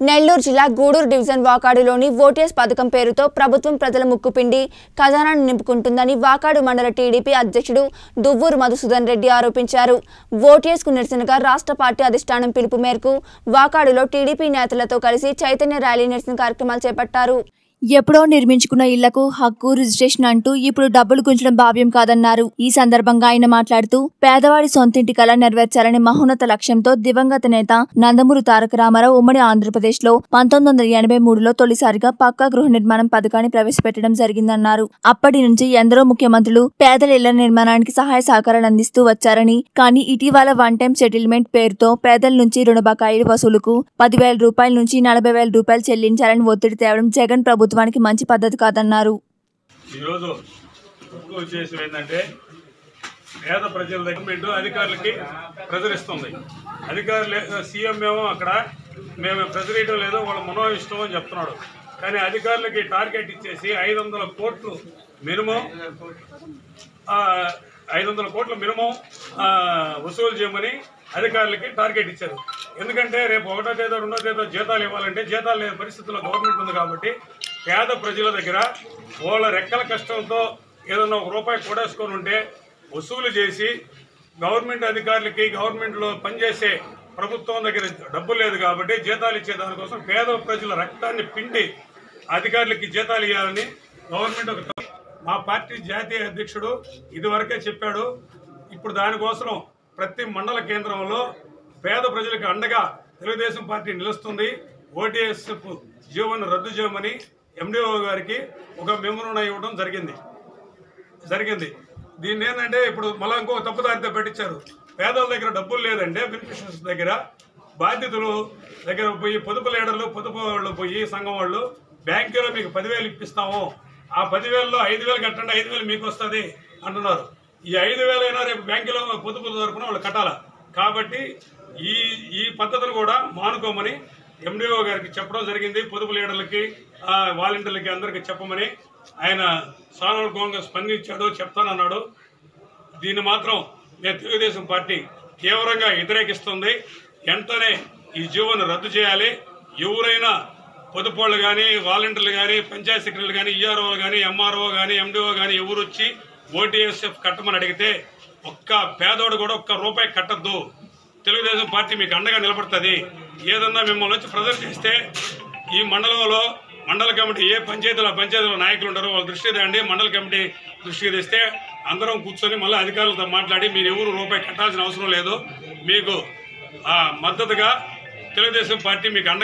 నెల్లూరు జిల్లా Gudur division వాకాడులోని OTS పథకం పేరుతో ప్రభుత్వం ప్రజల ముక్కుపిండి ఖజానాను నింపుకుంటుందని వాకాడు మండల టీడీపీ అధ్యక్షుడు దువ్వూరు మధుసూదన్ రెడ్డి ఆరోపించారు ఓటీఎస్కు నిరసనగా రాష్ట్ర పార్టీ అధిష్టానం పిలుపు మేరకు వాకాడులో టీడీపీ నేతలతో కలిసి చైతన్య ర్యాలీ నిరసన కార్యక్రమాలు చేపట్టారు ఎప్పుడో నిర్మించుకున్న ఇళ్లకు హక్కు రిజిస్ట్రేషన్ అంటూ ఇప్పుడు డబ్బులు గుంచడం భావ్యం కాదన్నారు ఈ సందర్భంగా ఆయన మాట్లాడుతూ పేదవాడి సొంతింటి కళ నెరవేర్చాలనే మహోన్నత లక్ష్యంతో దివంగత నేత నందమూరి తారక రామారావు ఉమ్మడి ఆంధ్రప్రదేశ్ లో పంతొమ్మిది వందల ఎనభై మూడులో తొలిసారిగా పక్కా గృహ నిర్మాణం పథకాన్ని ప్రవేశపెట్టడం జరిగిందన్నారు అప్పటి నుంచి ఎందరో ముఖ్యమంత్రులు పేదల ఇళ్ల నిర్మాణానికి సహాయ సహకారాలు అందిస్తూ వచ్చారని కానీ ఇటీవల వన్ టైం సెటిల్మెంట్ పేరుతో పేదల నుంచి రుణ బకాయిల వసూలుకు పదివేల రూపాయల నుంచి నలభై వేల రూపాయలు చెల్లించాలని ఒత్తిడి తేవడం జగన్ ప్రభుత్వానికి మంచి పద్ధతి కాదన్నారు ఈరోజు ముఖ్య ఉద్దేశం ఏంటంటే పేద ప్రజల గవర్నమెంట్ అధికారులకి ప్రజరిస్తుంది అధికారులు సీఎం ఏమో అక్కడ మేము ప్రజరేయడం లేదో వాళ్ళ మనో ఇష్టం అని చెప్తున్నాడు కానీ అధికారులకి టార్గెట్ ఇచ్చేసి ఐదు వందల కోట్లు మినిమం ఐదు వందల కోట్ల మినిమం ఆ, వసూలు చేయమని అధికారులకి టార్గెట్ ఇచ్చారు ఎందుకంటే రేపు ఒకటో తేదో రెండో తేదో జీతాలు ఇవ్వాలంటే జీతాలు లేని పరిస్థితుల్లో గవర్నమెంట్ ఉంది కాబట్టి పేద ప్రజల దగ్గర వాళ్ళ రెక్కల కష్టంతో ఏదన్నా ఒక రూపాయి కూడేసుకొని ఉంటే వసూలు చేసి గవర్నమెంట్ అధికారులకి గవర్నమెంట్లో పనిచేసే ప్రభుత్వం దగ్గర డబ్బు లేదు కాబట్టి జీతాలు ఇచ్చే దానికోసం పేద ప్రజల రక్తాన్ని పిండి అధికారులకి జీతాలు ఇవ్వాలని గవర్నమెంట్ ఒక మా పార్టీ జాతీయ అధ్యక్షుడు ఇదివరకే చెప్పాడు ఇప్పుడు దానికోసం ప్రతి మండల కేంద్రంలో పేద ప్రజలకు అండగా తెలుగుదేశం పార్టీ నిలుస్తుంది ఓటీఎస్ఎఫ్ జీవోను రద్దు చేయమని ఎండిఓ గారికి ఒక మెమోరం ఇవ్వడం జరిగింది జరిగింది దీన్ని ఏంటంటే ఇప్పుడు మళ్ళీ ఇంకో తప్పుదారితో పెట్టించారు పేదల దగ్గర డబ్బులు లేదంటే బెనిఫిషరీస్ దగ్గర బాధ్యతలు దగ్గర పోయి పొదుపు లీడర్లు పొదుపు వాళ్ళు పోయి సంఘం వాళ్ళు బ్యాంకులో మీకు పదివేలు ఇప్పిస్తాము ఆ పదివేలలో ఐదు వేలు కట్టండి ఐదు వేలు మీకు వస్తుంది అంటున్నారు ఈ ఐదు వేలైనా రేపు బ్యాంకులో పొదుపు తరపున వాళ్ళు కట్టాలి కాబట్టి ఈ ఈ పద్ధతులు కూడా మానుకోమని ఎండిఓ గారికి చెప్పడం జరిగింది పొదుపు లీడర్లకి ఆ, వాలంటీర్లకి అందరికీ చెప్పమని ఆయన సానుకూలంగా స్పందించాడు చెప్తానన్నాడు దీన్ని మాత్రం నేను తెలుగుదేశం పార్టీ తీవ్రంగా వ్యతిరేకిస్తుంది వెంటనే ఈ జీవోను రద్దు చేయాలి ఎవరైనా పొదుపోళ్ళు కానీ వాలంటీర్లు కానీ పంచాయత్ సెక్రటరీలు కానీ ఈఆర్ఓలు కానీ ఎంఆర్ఓ కానీ ఎండిఓ కానీ ఎవరు వచ్చి ఓటీఎస్ఎఫ్ కట్టమని అడిగితే ఒక్క పేదోడు కూడా ఒక్క రూపాయి కట్టద్దు తెలుగుదేశం పార్టీ మీకు అండగా నిలబడుతుంది ఏదన్నా మిమ్మల్ని వచ్చి ప్రెజర్ చేస్తే ఈ మండలంలో మండల కమిటీ ఏ పంచాయతీలో పంచాయతీలో నాయకులు ఉంటారో వాళ్ళ దృష్టి తేండి మండల కమిటీ దృష్టికి తెస్తే అందరం కూర్చొని మళ్ళీ అధికారులతో మాట్లాడి మీరు ఎవరు రూపాయి కట్టాల్సిన అవసరం లేదు మీకు ఆ, మద్దతుగా తెలుగుదేశం పార్టీ మీకు అండగా